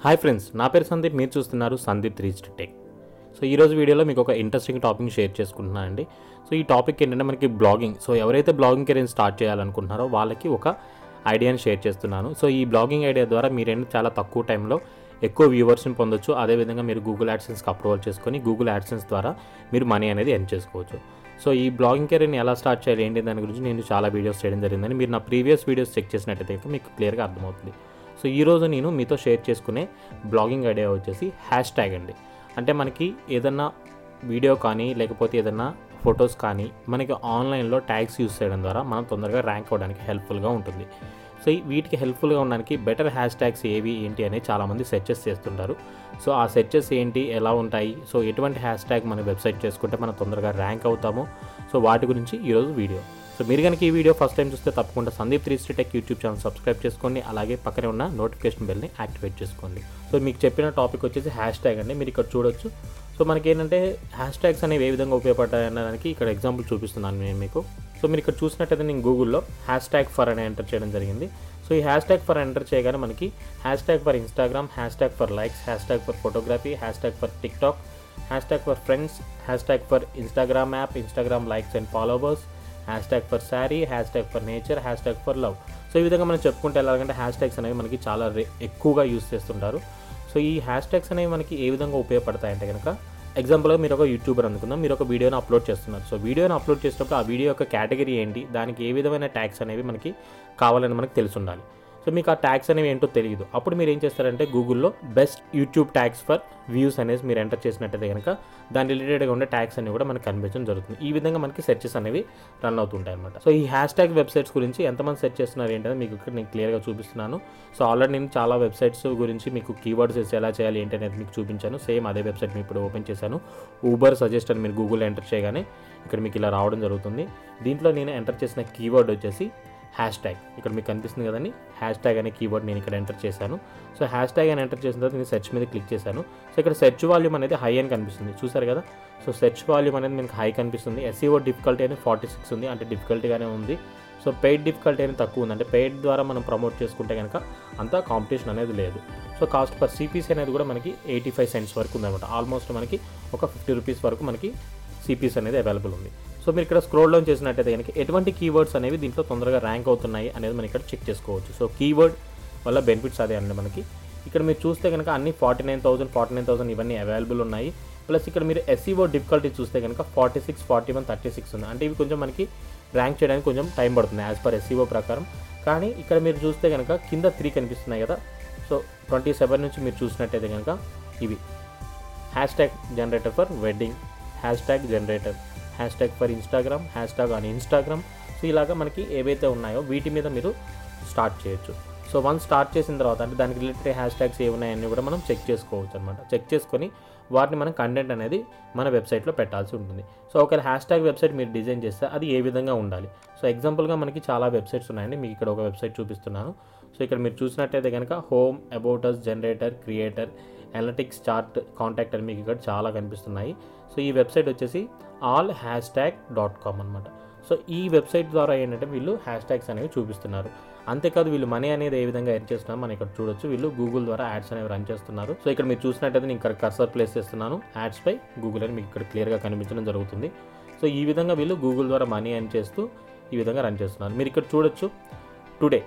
hi friends నా పేరు సందీప్ మీరు చూస్తున్నారు సందీప్ త్రీ టెక్ సో ఈరోజు వీడియోలో మీకు ఒక ఇంట్రెస్టింగ్ టాపిక్ షేర్ చేసుకుంటున్నానండి సో ఈ టాపిక్ ఏంటంటే మనకి బ్లాగింగ్ సో ఎవరైతే బ్లాగింగ్ కెరీర్ స్టార్ట్ చేయాలనుకుంటున్నారో వాళ్ళకి ఒక ఐడియాని షేర్ చేస్తున్నాను సో ఈ బ్లాగింగ్ ఐడియా ద్వారా మీరేంటి చాలా తక్కువ టైంలో ఎక్కువ వ్యూవర్స్ని పొందొచ్చు అదేవిధంగా మీరు గూగుల్ యాడ్సెన్స్కి అప్రూవల్ చేసుకొని గూగుల్ యాడ్సెన్స్ ద్వారా మీరు మనీ అనేది ఎర్న్ చేసుకోవచ్చు సో ఈ బ్లాగింగ్ కెరీర్ని ఎలా స్టార్ట్ చేయాలి ఏంటి దాని గురించి నేను చాలా వీడియోస్ చేయడం జరిగిందని మీరు నా ప్రీవియస్ వీడియోస్ చెక్ చేసినట్టయితే కనుక మీకు క్లియర్గా అర్థమవుతుంది సో ఈరోజు నేను మీతో షేర్ చేసుకునే బ్లాగింగ్ ఐడియా వచ్చేసి హ్యాష్ ట్యాగ్ అండి అంటే మనకి ఏదన్నా వీడియో కానీ లేకపోతే ఏదన్నా ఫొటోస్ కానీ మనకి ఆన్లైన్లో ట్యాగ్స్ యూస్ చేయడం ద్వారా మనం తొందరగా ర్యాంక్ అవ్వడానికి హెల్ప్ఫుల్గా ఉంటుంది సో ఈ వీటికి హెల్ప్ఫుల్గా ఉండడానికి బెటర్ హ్యాష్ ట్యాగ్స్ ఏవి ఏంటి అనేది చాలామంది సెర్చెస్ చేస్తుంటారు సో ఆ సెర్చెస్ ఏంటి ఎలా ఉంటాయి సో ఎటువంటి హ్యాష్ ట్యాగ్ మన వెబ్సైట్ చేసుకుంటే మనం తొందరగా ర్యాంక్ అవుతాము సో వాటి గురించి ఈరోజు వీడియో సో మీరు కనుక ఈ వీడియో ఫస్ట్ టైం చూస్తే తప్పకుండా Sandeep three tech YouTube channel subscribe చేసుకోండి అలాగే పక్కనే ఉన్న నోటిఫికేషన్ బెల్ని యాక్టివేట్ చేసుకోండి సో మీకు చెప్పిన టాపిక్ వచ్చేసి హ్యాష్ ట్యాగ్ అండి మీరు ఇక్కడ చూడొచ్చు సో మనకి ఏంటంటే హ్యాష్ ట్యాగ్స్ అనేవి ఏ విధంగా ఉపయోగపడతాయి అన్నదానికి ఇక్కడ ఎగ్జాంపుల్ చూపిస్తున్నాను నేను మీకు సో మీరు ఇక్కడ చూసినట్టయితే నేను గూగుల్లో హ్యాష్ ట్యాగ్ ఫర్ అని ఎంటర్ చేయడం జరిగింది సో ఈ హ్యాష్ ట్యాగ్ ఫర్ ఎంటర్ చేయగానే మనకి hashtag for Instagram hashtag for likes hashtag for photography hashtag for TikTok hashtag for friends hashtag for Instagram app Instagram likes and followers hashtag for sari hashtag for nature hashtag for love so ఈ విధంగా మనం చెప్పుకుంటే ఎలాగంటే hash tags అనేవి మనకి చాలా రే- ఎక్కువగా use చేస్తుంటారు సో ఈ హ్యాష్ ట్యాగ్స్ అనేవి మనకి ఏ విధంగా ఉపయోగపడతాయంటే కనుక ఎగ్జాంపుల్గా మీరు ఒక యూట్యూబర్ అనుకుందాం మీరు ఒక వీడియోని అప్లోడ్ చేస్తున్నారు సో వీడియోని అప్లోడ్ చేసినప్పుడు ఆ వీడియో యొక్క కేటగిరీ ఏంటి దానికి ఏ విధమైన ట్యాగ్స్ అనేవి మనకి కావాలని మనకి తెలిసి ఉండాలి సో మీకు ఆ ట్యాగ్స్ అనేవి ఏంటో తెలియదు అప్పుడు మీరు ఏం చేస్తారంటే గూగుల్లో best YouTube tags for views అనేసి మీరు ఎంటర్ చేసినట్టయితే కనుక దాని రిలేటెడ్గా ఉండే ట్యాగ్స్ అనేవి కూడా మనకు కనిపించడం జరుగుతుంది ఈ విధంగా మనకి సెర్చెస్ అనేవి రన్ అవుతుంటాయి అనమాట సో ఈ హ్యాష్ ట్యాగ్ వెబ్సైట్స్ గురించి ఎంతమంది సెర్చ్ చేస్తున్నారు ఏంటనేది మీకు ఇక్కడ నేను క్లియర్గా చూపిస్తున్నాను సో ఆల్రెడీ నేను చాలా వెబ్సైట్స్ గురించి మీకు కీవర్డ్స్ వేసి ఎలా చేయాలి ఏంటి అనేది మీకు చూపించాను సేమ్ అదే వెబ్సైట్ మీకు ఇప్పుడు ఓపెన్ చేశాను ఊబర్ సజెస్ట్ అని మీరు గూగుల్ ఎంటర్ చేయగానే ఇక్కడ మీకు ఇలా రావడం జరుగుతుంది దీంట్లో నేను ఎంటర్ చేసిన కీవర్డ్ వచ్చేసి హ్యాష్ ట్యాగ్ ఇక్కడ మీకు కనిపిస్తుంది కదండి హ్యాష్ ట్యాగ్ అనే కీవర్డ్ నేను ఇక్కడ ఎంటర్ చేశాను సో హ్యాష్ ట్యాగ్ అని ఎంటర్ చేసిన తర్వాత నేను సెర్చ్ మీద క్లిక్ చేశాను సో ఇక్కడ సెర్చ్ వాల్యూమ్ అనేది హై అని కనిపిస్తుంది చూసారు కదా సో సెర్చ్ వాల్యూమ్ అనేది మీకు హై కనిపిస్తుంది ఎస్ఈఓ డిఫికల్టీ అనేది ఫార్టీ సిక్స్ ఉంది అంటే డిఫికల్టీగానే ఉంది సో పెయిడ్ డిఫికల్టీ అనేది తక్కువ ఉంది అంటే పెయిడ్ ద్వారా మనం ప్రమోట్ చేసుకుంటే కనుక అంత కాంపిటీషన్ అనేది లేదు సో కాస్ట్ పర్ సిపిసి అనేది కూడా మనకి ఎయిటీ ఫైవ్ సెంట్స్ వరకు ఉందన్నమాట ఆల్మోస్ట్ మనకి ఒక ఫిఫ్టీ రూపీస్ వరకు మనకి సిపిస్ అనేది అవైలబుల్ ఉంది సో మీరు ఇక్కడ స్క్రోల్ డౌన్ చేసినట్టయితే కనుక ఎటువంటి కీవర్డ్స్ అనేవి దీంట్లో తొందరగా ర్యాంక్ అవుతున్నాయి అనేది మనం ఇక్కడ చెక్ చేసుకోవచ్చు సో కీవర్డ్ వల్ల బెనిఫిట్స్ అదే అండి మనకి ఇక్కడ మీరు చూస్తే కనుక అన్ని forty nine thousand forty nine thousand ఇవన్నీ అవైలబుల్ ఉన్నాయి ప్లస్ ఇక్కడ మీరు ఎస్ఈఓ డిఫికల్టీ చూస్తే కనుక forty six forty one thirty six ఉంది అంటే ఇవి కొంచెం మనకి ర్యాంక్ చేయడానికి కొంచెం టైం పడుతుంది యాజ్ పర్ ఎస్ఈఓ ప్రకారం కానీ ఇక్కడ మీరు చూస్తే కనుక కింద త్రీ కనిపిస్తున్నాయి కదా సో ట్వంటీ సెవెన్ నుంచి మీరు చూసినట్టయితే కనుక ఇవి hashtag generator for wedding hashtag generator hashtag for Instagram hashtag on Instagram so ఇలాగా మనకి ఏవైతే ఉన్నాయో వీటి మీద మీరు స్టార్ట్ చేయొచ్చు సో వన్ స్టార్ట్ చేసిన తర్వాత అంటే దానికి రిలేటెడ్ హ్యాష్ ట్యాగ్స్ ఏ ఉన్నాయని కూడా మనం చెక్ చేసుకోవచ్చు అనమాట చెక్ చేసుకొని వాటిని మనం కంటెంట్ అనేది మన వెబ్సైట్లో పెట్టాల్సి ఉంటుంది సో ఒకవేళ హ్యాష్ ట్యాగ్ వెబ్సైట్ మీరు డిజైన్ చేస్తే అది ఏ విధంగా ఉండాలి సో ఎగ్జాంపుల్గా మనకి చాలా వెబ్సైట్స్ ఉన్నాయండి మీకు ఇక్కడ ఒక వెబ్సైట్ చూపిస్తున్నాను సో ఇక్కడ మీరు చూసినట్టయితే కనుక home about us generator creator analytics chart contact అని మీకు ఇక్కడ చాలా కనిపిస్తున్నాయి సో ఈ వెబ్సైట్ వచ్చేసి all hashtag dot com అనమాట సో ఈ వెబ్సైట్ ద్వారా ఏంటంటే వీళ్ళు హ్యాష్ ట్యాగ్స్ అనేవి చూపిస్తున్నారు అంతేకాదు వీళ్ళు మనీ అనేది ఏ విధంగా ఎర్న్ చేస్తున్నారు మనం ఇక్కడ చూడొచ్చు వీళ్ళు గూగుల్ ద్వారా యాడ్స్ అనేవి రన్ చేస్తున్నారు సో ఇక్కడ మీరు చూసినట్టయితే నేను ఇక్కడ కర్సర్ ప్లేస్ చేస్తున్నాను యాడ్స్ పై గూగుల్ అని మీకు ఇక్కడ క్లియర్గా కనిపించడం జరుగుతుంది సో ఈ విధంగా వీళ్ళు గూగుల్ ద్వారా మనీ ఎర్న్ చేస్తూ ఈ విధంగా రన్ చేస్తున్నారు మీరు ఇక్కడ చూడొచ్చు today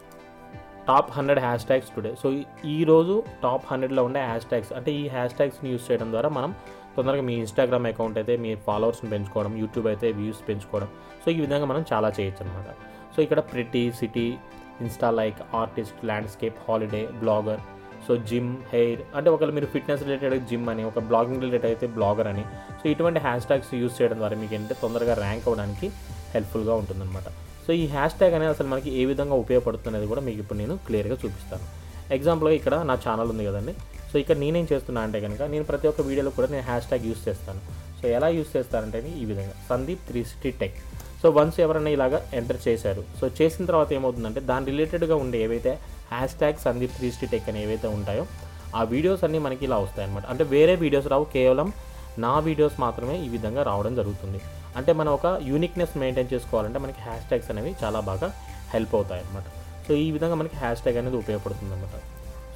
top hundred hashtags today so ఈ- ఈ రోజు టాప్ హండ్రెడ్లో ఉండే హ్యాష్ ట్యాగ్స్ అంటే ఈ హ్యాష్ ట్యాగ్స్ని యూస్ చేయడం ద్వారా మనం తొందరగా మీ ఇన్స్టాగ్రామ్ అకౌంట్ అయితే మీ ఫాలోవర్స్ని పెంచుకోవడం యూట్యూబ్ అయితే వ్యూస్ పెంచుకోవడం సో ఈ విధంగా మనం చాలా చేయొచ్చు అనమాట సో ఇక్కడ pretty city insta like artist landscape holiday blogger so gym hair అంటే ఒకవేళ మీరు ఫిట్నెస్ రిలేటెడ్ జిమ్ అని ఒక బ్లాగింగ్ రిలేటెడ్ అయితే బ్లాగర్ అని సో ఇటువంటి హ్యాష్ ట్యాగ్స్ యూస్ చేయడం ద్వారా మీకు ఏంటంటే తొందరగా ర్యాంక్ అవ్వడానికి హెల్ప్ఫుల్గా ఉంటుందన్నమాట సో ఈ హ్యాష్ ట్యాగ్ అనేది అసలు మనకి ఏ విధంగా ఉపయోగపడుతుంది అనేది కూడా మీకు ఇప్పుడు నేను క్లియర్గా చూపిస్తాను ఎగ్జాంపుల్గా ఇక్కడ నా ఛానల్ ఉంది కదండి సో ఇక్కడ నేనేం చేస్తున్నా అంటే కనుక నేను ప్రతి ఒక్క వీడియోలో కూడా నేను హ్యాష్ ట్యాగ్ యూస్ చేస్తాను సో ఎలా యూస్ చేస్తానంటే ఈ విధంగా Sandeep three sixty tech so once ఎవరైనా ఇలాగా ఎంటర్ చేశారు సో చేసిన తర్వాత ఏమవుతుందంటే దాని రిలేటెడ్గా ఉండే ఏవైతే hashtag Sandeep three sixty tech అని ఏవైతే ఉంటాయో ఆ వీడియోస్ అన్నీ మనకి ఇలా వస్తాయి అనమాట అంటే వేరే వీడియోస్ రావు కేవలం నా వీడియోస్ మాత్రమే ఈ విధంగా రావడం జరుగుతుంది అంటే మనం ఒక యూనిక్నెస్ మెయింటైన్ చేసుకోవాలంటే మనకి హ్యాష్ ట్యాగ్స్ అనేవి చాలా బాగా హెల్ప్ అవుతాయి అనమాట సో ఈ విధంగా మనకి హ్యాష్ ట్యాగ్ అనేది ఉపయోగపడుతుంది అనమాట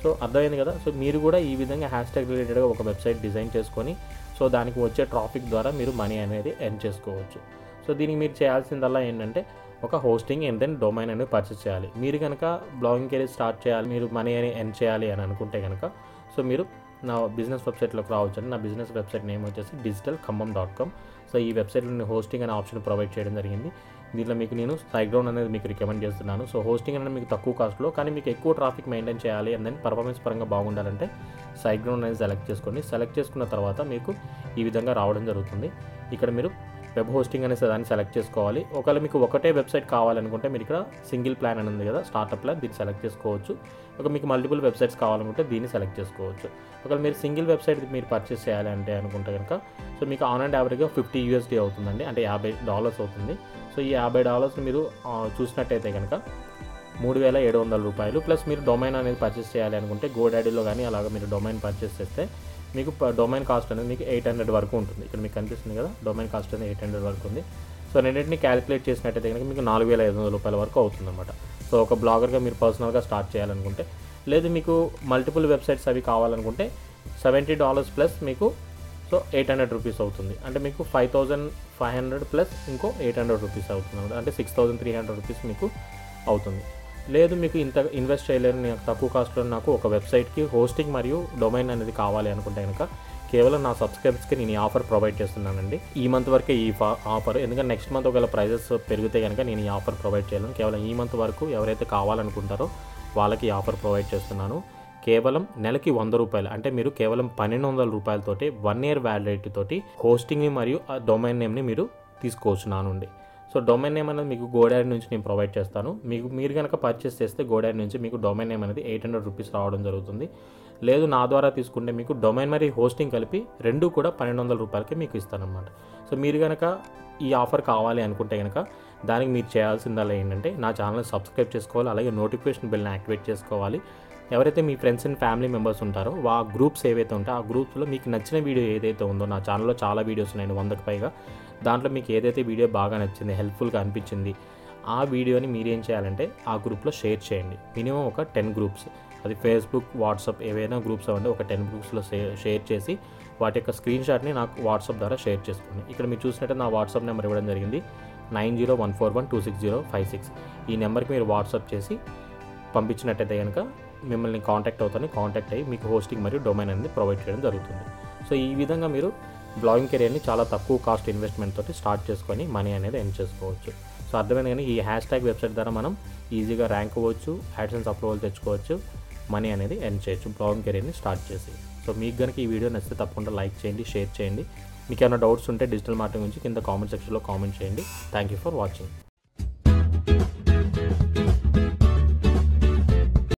సో అర్థమైంది కదా సో మీరు కూడా ఈ విధంగా హ్యాష్ ట్యాగ్ రిలేటెడ్గా ఒక వెబ్సైట్ డిజైన్ చేసుకొని సో దానికి వచ్చే ట్రాఫిక్ ద్వారా మీరు మనీ అనేది ఎర్న్ చేసుకోవచ్చు సో దీనికి మీరు చేయాల్సిందల్లా ఏంటంటే ఒక హోస్టింగ్ అండ్ దెన్ డొమైన్ అనేది పర్చేస్ చేయాలి మీరు కనుక బ్లాగింగ్ కెరీర్ స్టార్ట్ చేయాలి మీరు మనీ అని ఎర్న్ చేయాలి అని అనుకుంటే కనుక సో మీరు నా బిజినెస్ వెబ్సైట్లోకి రావచ్చు అండి నా బిజినెస్ వెబ్సైట్ నేమ్ వచ్చేసి digital Khammam dot com so ఈ వెబ్సైట్లో నేను హోస్టింగ్ అనే ఆప్షన్ ప్రొవైడ్ చేయడం జరిగింది దీంట్లో మీకు నేను సైగ్రౌండ్ అనేది మీకు రికమెండ్ చేస్తున్నాను సో హోస్టింగ్ అనేది మీకు తక్కువ కాస్ట్లో కానీ మీకు ఎక్కువ ట్రాఫిక్ మెయింటైన్ చేయాలి అండ్ దెన్ పర్ఫార్మెన్స్ పరంగా బాగుండాలంటే సైగ్రౌండ్ అనేది సెలెక్ట్ చేసుకోండి సెలెక్ట్ చేసుకున్న తర్వాత మీకు ఈ విధంగా రావడం జరుగుతుంది ఇక్కడ మీరు వెబ్ హోస్టింగ్ అనేసి దాన్ని సెలెక్ట్ చేసుకోవాలి ఒకవేళ మీకు ఒకటే వెబ్సైట్ కావాలనుకుంటే మీరు ఇక్కడ సింగిల్ ప్లాన్ అని ఉంది కదా స్టార్టప్ ప్లాన్ దీన్ని సెలెక్ట్ చేసుకోవచ్చు ఒక మీకు మల్టిపుల్ వెబ్సైట్స్ కావాలనుకుంటే దీన్ని సెలెక్ట్ చేసుకోవచ్చు ఒకవేళ మీరు సింగిల్ వెబ్సైట్ మీరు పర్చేస్ చేయాలి అంటే అనుకుంటే కనుక సో మీకు ఆన్ అండ్ యావరేజ్గా ఫిఫ్టీ యూఎస్డీ అవుతుందండి అంటే యాభై డాలర్స్ అవుతుంది సో ఈ యాభై డాలర్స్ మీరు ఆ, చూసినట్టయితే కనుక మూడు వేల ఏడు వందల రూపాయలు ప్లస్ మీరు డొమైన్ అనేది పర్చేస్ చేయాలి అనుకుంటే గోడాడీలో కానీ అలాగ మీరు డొమైన్ పర్చేస్ చేస్తే మీకు డొమైన్ కాస్ట్ అనేది మీకు ఎయిట్ హండ్రెడ్ వరకు ఉంటుంది ఇక్కడ మీకు కనిపిస్తుంది కదా డొమైన్ కాస్ట్ అనేది ఎయిట్ హండ్రెడ్ వరకు ఉంది సో రెండింటిని క్యాలిక్యులేట్ చేసినట్టయితే కనుక మీకు నాలుగు వేల ఐదు వందల రూపాయల వరకు అవుతుంది అనమాట సో ఒక బ్లాగర్గా మీరు పర్సనల్గా స్టార్ట్ చేయాలనుకుంటే లేదు మీకు మల్టిపుల్ వెబ్సైట్స్ అవి కావాలనుకుంటే సెవెంటీ డాలర్స్ ప్లస్ మీకు సో ఎయిట్ హండ్రెడ్ రూపీస్ అవుతుంది అంటే మీకు five thousand five hundred plus ఇంకో ఎయిట్ హండ్రెడ్ రూపీస్ అవుతుంది అనమాట అంటే six thousand three hundred rupees మీకు అవుతుంది లేదు మీకు ఇంత ఇన్వెస్ట్ చేయలేని నాకు తక్కువ కాస్ట్లో నాకు ఒక వెబ్సైట్కి హోస్టింగ్ మరియు డొమైన్ అనేది కావాలి అనుకుంటే కనుక కేవలం నా సబ్స్క్రైబర్స్కి నేను ఈ ఆఫర్ ప్రొవైడ్ చేస్తున్నానండి ఈ మంత్ వరకే ఈ ఫా- ఆఫర్ ఎందుకంటే నెక్స్ట్ మంత్ ఒకవేళ ప్రైజెస్ పెరిగితే కనుక నేను ఈ ఆఫర్ ప్రొవైడ్ చేయలేను కేవలం ఈ మంత్ వరకు ఎవరైతే కావాలనుకుంటారో వాళ్ళకి ఈ ఆఫర్ ప్రొవైడ్ చేస్తున్నాను కేవలం నెలకి వంద రూపాయలు అంటే మీరు కేవలం పన్నెండు వందల రూపాయలతోటి వన్ ఇయర్ వ్యాలిడిటీ తోటి హోస్టింగ్ని మరియు ఆ డొమైన్ నేమ్ని మీరు తీసుకోవచ్చు నా నుండి సో డొమైన్ నేమ్ అనేది మీకు గోడాడి నుంచి నేను ప్రొవైడ్ చేస్తాను మీకు మీరు కనుక పర్చేస్ చేస్తే గోడాడి నుంచి మీకు డొమైన్ నేమ్ అనేది ఎయిట్ హండ్రెడ్ రూపీస్ రావడం జరుగుతుంది లేదు నా ద్వారా తీసుకుంటే మీకు డొమైన్ మరియు హోస్టింగ్ కలిపి రెండు కూడా పన్నెండు వందల రూపాయలకి మీకు ఇస్తానన్నమాట సో మీరు కనుక ఈ ఆఫర్ కావాలి అనుకుంటే కనుక దానికి మీరు చేయాల్సిందల్లా ఏంటంటే నా ఛానల్ సబ్స్క్రైబ్ చేసుకోవాలి అలాగే నోటిఫికేషన్ బిల్ని యాక్టివేట్ చేసుకోవాలి ఎవరైతే మీ ఫ్రెండ్స్ అండ్ ఫ్యామిలీ మెంబర్స్ ఉంటారో ఆ గ్రూప్స్ ఏవైతే ఉంటాయో ఆ గ్రూప్స్లో మీకు నచ్చిన వీడియో ఏదైతే ఉందో నా ఛానల్లో చాలా వీడియోస్ ఉన్నాయి వందకు పైగా దాంట్లో మీకు ఏదైతే వీడియో బాగా నచ్చింది హెల్ప్ఫుల్గా అనిపించింది ఆ వీడియోని మీరేం చేయాలంటే ఆ గ్రూప్లో షేర్ చేయండి మినిమం ఒక టెన్ గ్రూప్స్ అది ఫేస్బుక్ వాట్సాప్ ఏవైనా గ్రూప్స్ అవ్వండి ఒక టెన్ గ్రూప్స్లో షేర్ చేసి వాటి యొక్క స్క్రీన్ షాట్ని నాకు వాట్సాప్ ద్వారా షేర్ చేసుకోండి ఇక్కడ మీరు చూసినట్టే నా వాట్సాప్ నెంబర్ ఇవ్వడం జరిగింది nine zero one four one two six zero five six ఈ నెంబర్కి మీరు వాట్సాప్ చేసి పంపించినట్టయితే కనుక మిమ్మల్ని కాంటాక్ట్ అవుతాను కాంటాక్ట్ అయ్యి మీకు హోస్టింగ్ మరియు డొమైన్ అనేది ప్రొవైడ్ చేయడం జరుగుతుంది సో ఈ విధంగా మీరు బ్లాగింగ్ కెరియర్ని చాలా తక్కువ కాస్ట్ ఇన్వెస్ట్మెంట్ తోటి స్టార్ట్ చేసుకొని మనీ అనేది ఎర్న్ చేసుకోవచ్చు సో అర్థమైంది కానీ ఈ హ్యాష్ ట్యాగ్ వెబ్సైట్ ద్వారా మనం ఈజీగా ర్యాంక్ అవ్వచ్చు యాడ్సెన్స్ అప్రూవల్ తెచ్చుకోవచ్చు మనీ అనేది ఎర్న్ చేయొచ్చు బ్లాగింగ్ కెరియర్ని స్టార్ట్ చేసి సో మీకు కనుక ఈ వీడియో నచ్చితే తప్పకుండా లైక్ చేయండి షేర్ చేయండి మీకు ఏమైనా డౌట్స్ ఉంటే డిజిటల్ మార్కెటింగ్ గురించి కింద కామెంట్ సెక్షన్లో కామెంట్ చేయండి థ్యాంక్ యూ ఫర్ వాచింగ్